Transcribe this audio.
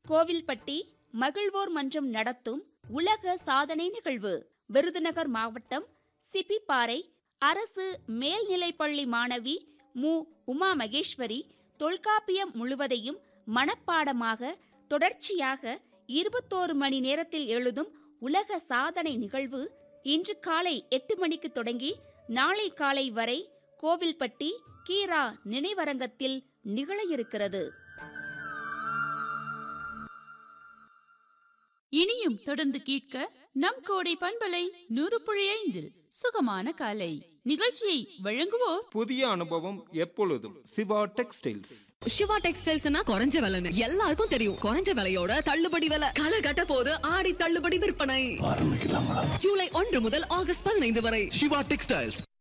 கோவில்பட்டி மகிழ்வோர் மன்றம் நடத்தும் உலக சாதனை நிகழ்வு விருதுநகர் மாவட்டம் சிப்பிப்பாறை அரசு மேல்நிலைப்பள்ளி மாணவி மு உமா மகேஸ்வரி தொல்காப்பியம் முழுவதையும் மனப்பாடமாக தொடர்ச்சியாக இருபத்தோரு மணி நேரத்தில் எழுதும் உலக சாதனை நிகழ்வு இன்று காலை எட்டு மணிக்கு தொடங்கி நாளை காலை வரை கோவில்பட்டி கீரா நினைவரங்கத்தில் நிகழ இருக்கிறது இனியும் தொடர்ந்து கேட்க நம் கோடை பண்பலை நூறு புள்ளி ஐந்தில் சுகமான காலை நிகழ்ச்சியை வழங்குவோர் புதிய அனுபவம் எப்பொழுதும் சிவா டெக்ஸ்டைல்ஸ் சிவா டெக்ஸ்டைல்ஸ்னா குறைஞ்ச விலைன்னு எல்லாருக்கும் தெரியும் குறைஞ்ச விலையோட தள்ளுபடி விலை களை கட்ட போது ஆடி தள்ளுபடி விற்பனை ஜூலை ஒன்று முதல் ஆகஸ்ட் பதினைந்து வரை சிவா டெக்ஸ்டைல்ஸ்